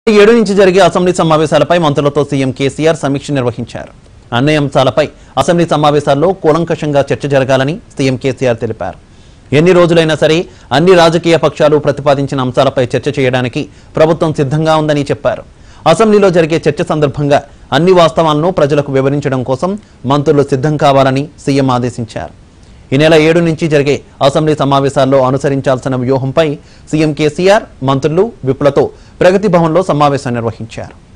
ఏడు నుంచి జరిగే అసెంబ్లీ సమావేశాలపై మంత్రులతో సీఎం కేసీఆర్ సమీక్ష నిర్వహించారు అన్ని అంశాలపై అసెంబ్లీ సమావేశాల్లో కూలంకషంగా చర్చ జరగాలని సీఎం కేసీఆర్ తెలిపారు ఎన్ని రోజులైనా సరే అన్ని రాజకీయ పక్షాలు ప్రతిపాదించిన అంశాలపై చర్చ చేయడానికి ప్రభుత్వం సిద్ధంగా ఉందని చెప్పారు అసెంబ్లీలో జరిగే చర్చ సందర్భంగా అన్ని వాస్తవాలను ప్రజలకు వివరించడం కోసం మంత్రులు సిద్ధం కావాలని సీఎం ఆదేశించారు ఈ నెల ఏడు నుంచి జరిగే అసెంబ్లీ సమావేశాల్లో అనుసరించాల్సిన వ్యూహంపై సీఎం కేసీఆర్ మంత్రులు విపులతో ప్రగతి భవన్లో సమావేశం నిర్వహించారు